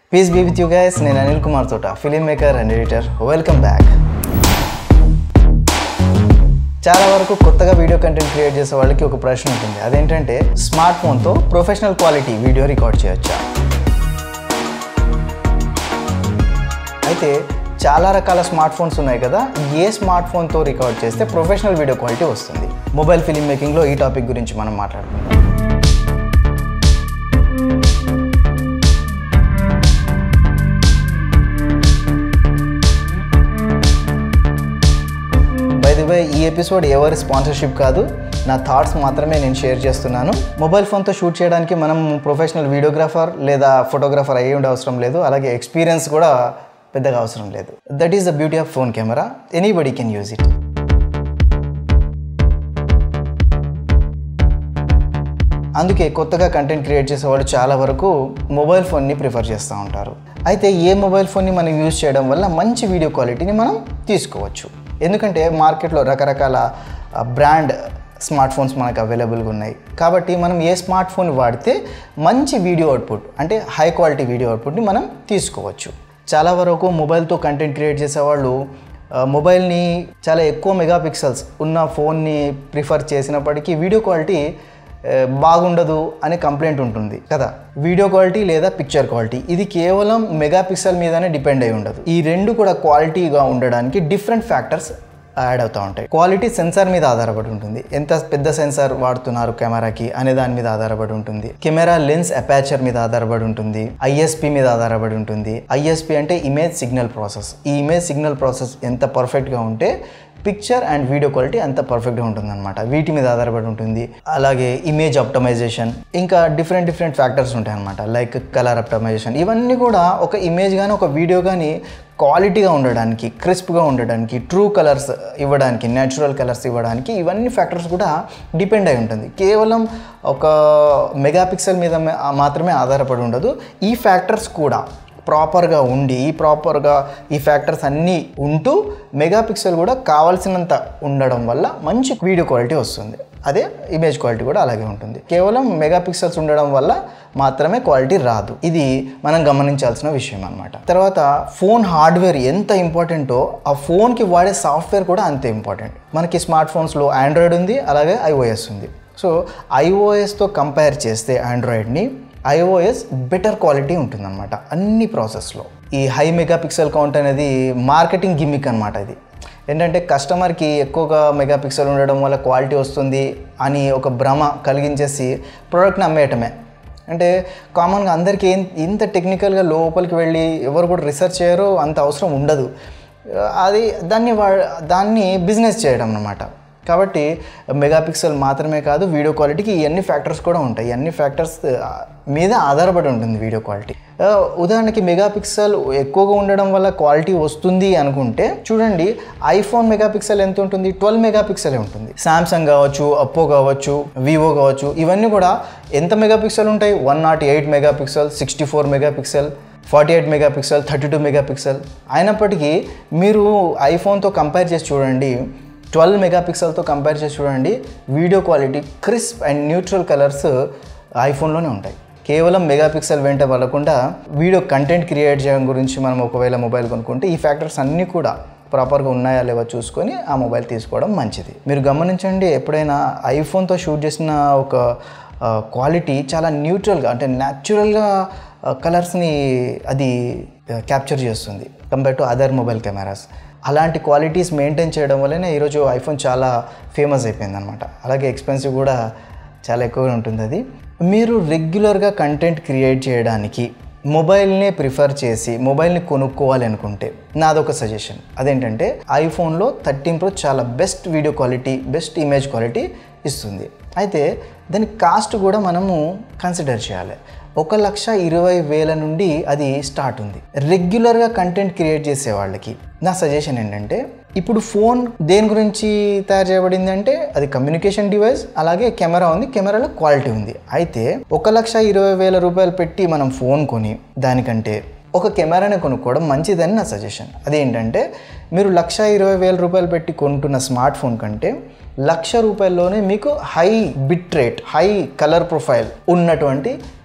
piece be with you guys నేను Anil Kumar Thota film maker and editor welcome back చాలా వరకు కొత్తగా వీడియో కంటెంట్ క్రియేట్ చేసే వాళ్ళకి ఒక ప్రశ్న ఉంటుంది అదేంటంటే స్మార్ట్ ఫోన్తో ప్రొఫెషనల్ క్వాలిటీ వీడియో రికార్డ్ చేయొచ్చా అయితే చాలా రకాల స్మార్ట్ ఫోన్స్ ఉన్నాయి కదా ఏ స్మార్ట్ ఫోన్తో రికార్డ్ చేస్తే ప్రొఫెషనల్ వీడియో క్వాలిటీ వస్తుంది మొబైల్ ఫిలిం మేకింగ్లో ఈ టాపిక్ గురించి మనం మాట్లాడుకుందాం బై ది వే ఈ ఎపిసోడ్ ఎవరి స్పాన్సర్షిప్ కాదు నా థాట్స్ మాత్రమే నేను షేర్ చేస్తున్నాను మొబైల్ ఫోన్తో షూట్ చేయడానికి మనం ప్రొఫెషనల్ వీడియోగ్రాఫర్ లేదా ఫోటోగ్రాఫర్ అయ్యి ఉండే అవసరం లేదు అలాగే ఎక్స్పీరియన్స్ కూడా పెద్దగా అవసరం లేదు that is the beauty of phone camera anybody can use it అందుకే కొత్తగా కంటెంట్ క్రియేట్ చేసేవాళ్ళు చాలా వరకు మొబైల్ ఫోన్ని ప్రిఫర్ చేస్తూ ఉంటారు అయితే ఏ మొబైల్ ఫోన్ని మనం యూజ్ చేయడం వల్ల మంచి వీడియో క్వాలిటీని మనం తీసుకోవచ్చు ఎందుకంటే మార్కెట్లో రకరకాల బ్రాండ్ స్మార్ట్ ఫోన్స్ మనకు అవైలబుల్గా ఉన్నాయి కాబట్టి మనం ఏ స్మార్ట్ ఫోన్ వాడితే మంచి వీడియో అవుట్పుట్ అంటే హై క్వాలిటీ వీడియో అవుట్పుట్ని మనం తీసుకోవచ్చు చాలా వరకు మొబైల్తో కంటెంట్ క్రియేట్ చేసేవాళ్ళు ఆ, మొబైల్ని చాలా ఎక్కువ మెగా పిక్సెల్స్ ఉన్న ఫోన్ని ప్రిఫర్ చేసినప్పటికీ వీడియో క్వాలిటీ ఆ, బాగుండదు అనే కంప్లైంట్ ఉంటుంది కదా వీడియో క్వాలిటీ లేదా పిక్చర్ క్వాలిటీ ఇది కేవలం మెగా పిక్సెల్ మీదనే డిపెండ్ అయి ఉండదు ఈ రెండు కూడా క్వాలిటీగా ఉండడానికి డిఫరెంట్ ఫ్యాక్టర్స్ యాడ్ అవుతూ ఉంటాయి క్వాలిటీ సెన్సార్ మీద ఆధారపడి ఉంటుంది ఎంత పెద్ద సెన్సార్ వాడుతున్నారు కెమెరాకి అనే దాని మీద ఆధారపడి ఉంటుంది కెమెరా లెన్స్ అపాచర్ మీద ఆధారపడి ఉంటుంది ఐఎస్పి మీద ఆధారపడి ఉంటుంది ఐఎస్పి అంటే ఇమేజ్ సిగ్నల్ ప్రాసెస్ ఈ ఇమేజ్ సిగ్నల్ ప్రాసెస్ ఎంత పర్ఫెక్ట్గా ఉంటే పిక్చర్ అండ్ వీడియో క్వాలిటీ అంత పర్ఫెక్ట్గా ఉంటుంది అనమాట వీటి మీద ఆధారపడి ఉంటుంది అలాగే ఇమేజ్ ఆప్టమైజేషన్ ఇంకా డిఫరెంట్ డిఫరెంట్ ఫ్యాక్టర్స్ ఉంటాయి అనమాట లైక్ కలర్ ఆప్టమైజేషన్ ఇవన్నీ కూడా ఒక ఇమేజ్ కానీ ఒక వీడియో కానీ క్వాలిటీగా ఉండడానికి క్రిస్ప్గా ఉండడానికి ట్రూ కలర్స్ ఇవ్వడానికి న్యాచురల్ కలర్స్ ఇవ్వడానికి ఇవన్నీ ఫ్యాక్టర్స్ కూడా డిపెండ్ అయి ఉంటుంది కేవలం ఒక మెగాపిక్సెల్ మీద మే- మాత్రమే ఆధారపడి ఉండదు ఈ ఫ్యాక్టర్స్ కూడా ప్రాపర్గా ఉండి ప్రాపర్గా ఈ ఫ్యాక్టర్స్ అన్నీ ఉంటూ మెగాపిక్సెల్ కూడా కావాల్సినంత ఉండడం వల్ల మంచి వీడియో క్వాలిటీ వస్తుంది అదే ఇమేజ్ క్వాలిటీ కూడా అలాగే ఉంటుంది కేవలం మెగాపిక్సెల్స్ ఉండడం వల్ల మాత్రమే క్వాలిటీ రాదు ఇది మనం గమనించాల్సిన విషయం అనమాట తర్వాత ఫోన్ హార్డ్వేర్ ఎంత ఇంపార్టెంటో ఆ ఫోన్కి వాడే సాఫ్ట్వేర్ కూడా అంతే ఇంపార్టెంట్ మనకి స్మార్ట్ ఫోన్స్లో ఆండ్రాయిడ్ ఉంది అలాగే ఐఓఎస్ ఉంది సో ఐఓఎస్తో కంపేర్ చేస్తే ఆండ్రాయిడ్ని ఐఓఎస్ బెటర్ క్వాలిటీ ఉంటుందన్నమాట అన్ని ప్రాసెస్లో ఈ హై మెగాపిక్సెల్ కౌంట్ అనేది మార్కెటింగ్ గిమ్మిక్ అనమాట ఇది ఏంటంటే కస్టమర్కి ఎక్కువగా మెగాపిక్సెల్ ఉండడం వల్ల క్వాలిటీ వస్తుంది అని ఒక భ్రమ కలిగించేసి ప్రోడక్ట్ని అమ్మేయటమే అంటే కామన్గా అందరికీ ఏం ఇంత టెక్నికల్గా లోపలికి వెళ్ళి ఎవరు కూడా రీసెర్చ్ చేయరు అంత అవసరం ఉండదు అది దాన్ని వా దాన్ని బిజినెస్ చేయడం అనమాట కాబట్టి మెగాపిక్సెల్ మాత్రమే కాదు వీడియో క్వాలిటీకి ఇవన్నీ ఫ్యాక్టర్స్ కూడా ఉంటాయి ఇవన్నీ ఫ్యాక్టర్స్ మీద ఆధారపడి ఉంటుంది వీడియో క్వాలిటీ ఆ, ఉదాహరణకి మెగాపిక్సెల్ ఎక్కువగా ఉండడం వల్ల క్వాలిటీ వస్తుంది అనుకుంటే చూడండి ఐఫోన్ మెగాపిక్సెల్ ఎంత ఉంటుంది ట్వెల్వ్ మెగాపిక్సెల్ ఉంటుంది సామ్సంగ్ కావచ్చు అప్పో కావచ్చు వివో కావచ్చు ఇవన్నీ కూడా ఎంత మెగాపిక్సెల్ ఉంటాయి one not eight megapixel sixty four megapixel forty eight megapixel thirty two megapixel అయినప్పటికీ మీరు ఐఫోన్తో కంపేర్ చేసి చూడండి ట్వెల్వ్ మెగాపిక్సెల్తో కంపేర్ చేసి చూడండి video quality crisp and neutral colours ఐఫోన్లోనే ఉంటాయి కేవలం మెగాపిక్సెల్ వెంట వెళ్ళకుండా వీడియో కంటెంట్ క్రియేట్ చేయడం గురించి మనం ఒకవేళ మొబైల్ కొనుక్కుంటే ఈ ఫ్యాక్టర్స్ అన్నీ కూడా ప్రాపర్గా ఉన్నాయా లేవో చూసుకొని ఆ మొబైల్ తీసుకోవడం మంచిది మీరు గమనించండి ఎప్పుడైనా ఐఫోన్తో షూట్ చేసిన ఒక క్వాలిటీ చాలా న్యూట్రల్గా అంటే న్యాచురల్గా కలర్స్ని అది క్యాప్చర్ చేస్తుంది compare to other mobile cameras అలాంటి క్వాలిటీస్ మెయింటైన్ చేయడం వల్లనే ఈరోజు ఐఫోన్ చాలా ఫేమస్ అయిపోయింది అనమాట అలాగే ఎక్స్పెన్సివ్ కూడా చాలా ఎక్కువగా ఉంటుంది అది మీరు రెగ్యులర్గా కంటెంట్ క్రియేట్ చేయడానికి మొబైల్నే ప్రిఫర్ చేసి మొబైల్ని కొనుక్కోవాలి అనుకుంటే నాదొక సజెషన్ అదేంటంటే ఐఫోన్లో థర్టీన్ ప్రో చాలా best video quality best image quality ఇస్తుంది అయితే దాని కాస్ట్ కూడా మనము కన్సిడర్ చేయాలి ఒక లక్ష ఇరవై వేల నుండి అది స్టార్ట్ ఉంది రెగ్యులర్గా కంటెంట్ క్రియేట్ చేసే వాళ్ళకి నా సజెషన్ ఏంటంటే ఇప్పుడు ఫోన్ దేని గురించి తయారు చేయబడింది అంటే అది కమ్యూనికేషన్ డివైస్ అలాగే కెమెరా ఉంది కెమెరాలో క్వాలిటీ ఉంది అయితే ఒక లక్ష ఇరవై వేల రూపాయలు పెట్టి మనం ఫోన్ కొని దానికంటే ఒక కెమెరాని కొనుక్కోవడం మంచిదని నా సజెషన్ అదేంటంటే మీరు లక్ష ఇరవై వేల రూపాయలు పెట్టి కొంటున్న స్మార్ట్ ఫోన్ కంటే లక్ష రూపాయల్లోనే మీకు high bit rate high colour profile ఉన్నటువంటి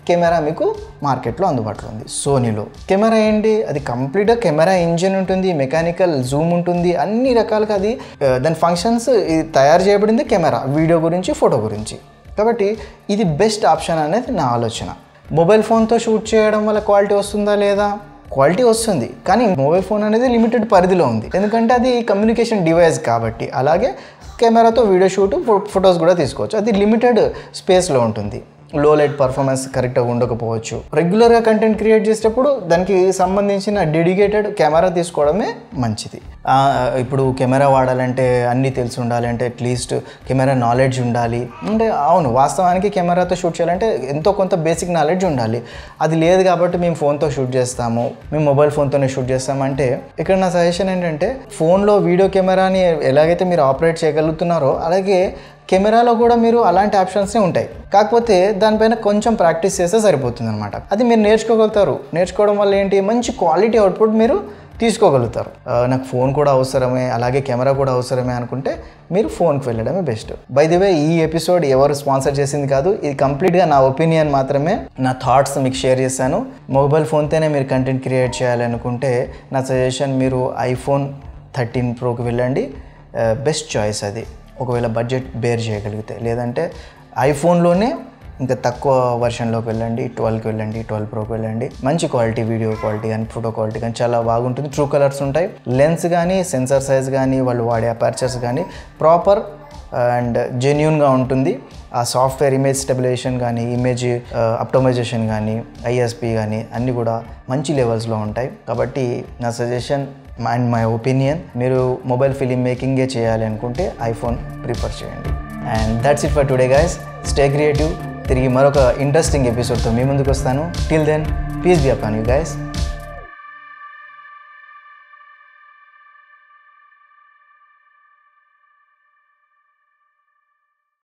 కెమెరా మీకు మార్కెట్లో అందుబాటులో ఉంది సోనీలో కెమెరా ఏంటి అది కంప్లీట్గా కెమెరా ఇంజిన్ ఉంటుంది మెకానికల్ జూమ్ ఉంటుంది అన్ని రకాలుగా అది ఆ, దాని ఫంక్షన్స్ ఇది తయారు చేయబడింది కెమెరా వీడియో గురించి ఫోటో గురించి కాబట్టి ఇది బెస్ట్ ఆప్షన్ అనేది నా ఆలోచన మొబైల్ ఫోన్తో షూట్ చేయడం వల్ల క్వాలిటీ వస్తుందా లేదా క్వాలిటీ వస్తుంది కానీ మొబైల్ ఫోన్ అనేది లిమిటెడ్ పరిధిలో ఉంది ఎందుకంటే అది కమ్యూనికేషన్ డివైస్ కాబట్టి అలాగే కెమెరాతో వీడియో షూట్ ఫొటోస్ కూడా తీసుకోవచ్చు అది లిమిటెడ్ స్పేస్లో ఉంటుంది లో లైట్ పర్ఫార్మెన్స్ కరెక్ట్గా ఉండకపోవచ్చు రెగ్యులర్గా కంటెంట్ క్రియేట్ చేసేటప్పుడు దానికి సంబంధించిన డెడికేటెడ్ కెమెరా తీసుకోవడమే మంచిది ఆ, ఇప్పుడు కెమెరా వాడాలంటే అన్నీ తెలిసి ఉండాలి అంటే అట్లీస్ట్ కెమెరా నాలెడ్జ్ ఉండాలి అంటే అవును వాస్తవానికి కెమెరాతో షూట్ చేయాలంటే ఎంతో కొంత బేసిక్ నాలెడ్జ్ ఉండాలి అది లేదు కాబట్టి మేము ఫోన్తో షూట్ చేస్తాము మేము మొబైల్ ఫోన్తోనే షూట్ చేస్తామంటే ఇక్కడ నా సజెషన్ ఏంటంటే ఫోన్లో వీడియో కెమెరాని ఎలాగైతే మీరు ఆపరేట్ చేయగలుగుతున్నారో అలాగే కెమెరాలో కూడా మీరు అలాంటి ఆప్షన్సే ఉంటాయి కాకపోతే దానిపైన కొంచెం ప్రాక్టీస్ చేస్తే సరిపోతుంది అనమాట అది మీరు నేర్చుకోగలుగుతారు నేర్చుకోవడం వల్ల ఏంటి మంచి క్వాలిటీ అవుట్పుట్ మీరు తీసుకోగలుగుతారు ఆ, నాకు ఫోన్ కూడా అవసరమే అలాగే కెమెరా కూడా అవసరమే అనుకుంటే మీరు ఫోన్కి వెళ్ళడమే బెస్ట్ బై ది వే ఈ ఎపిసోడ్ ఎవరు స్పాన్సర్ చేసింది కాదు ఇది కంప్లీట్గా నా ఒపీనియన్ మాత్రమే నా థాట్స్ మీకు షేర్ చేశాను మొబైల్ ఫోన్తోనే మీరు కంటెంట్ క్రియేట్ చేయాలనుకుంటే నా సజెషన్ మీరు ఐఫోన్ థర్టీన్ ప్రోకి వెళ్ళండి బెస్ట్ చాయిస్ అది ఒకవేళ బడ్జెట్ బేర్ చేయగలిగితే లేదంటే ఐఫోన్లోనే ఇంకా తక్కువ వర్షన్లోకి వెళ్ళండి ట్వెల్వ్కి వెళ్ళండి ట్వెల్వ్ ప్రోకి వెళ్ళండి మంచి క్వాలిటీ వీడియో క్వాలిటీ కానీ ఫోటో క్వాలిటీ కానీ చాలా బాగుంటుంది ట్రూ కలర్స్ ఉంటాయి లెన్స్ కానీ సెన్సార్ సైజ్ కానీ వాళ్ళు వాడే అపర్చర్స్ కానీ ప్రాపర్ అండ్ జెన్యున్గా ఉంటుంది ఆ సాఫ్ట్వేర్ ఇమేజ్ స్టెబిలైజేషన్ కానీ ఇమేజ్ అప్టోమైజేషన్ కానీ ఐఎస్పి కానీ అన్నీ కూడా మంచి లెవెల్స్లో ఉంటాయి కాబట్టి నా సజెషన్ అండ్ మై ఒపీనియన్ మీరు మొబైల్ ఫిలిం మేకింగే చేయాలి అనుకుంటే ఐఫోన్ ప్రిఫర్ చేయండి and that's it for today guys stay creative తిరిగి మరొక ఇంట్రెస్టింగ్ ఎపిసోడ్తో మీ ముందుకు వస్తాను till then please be upon you guys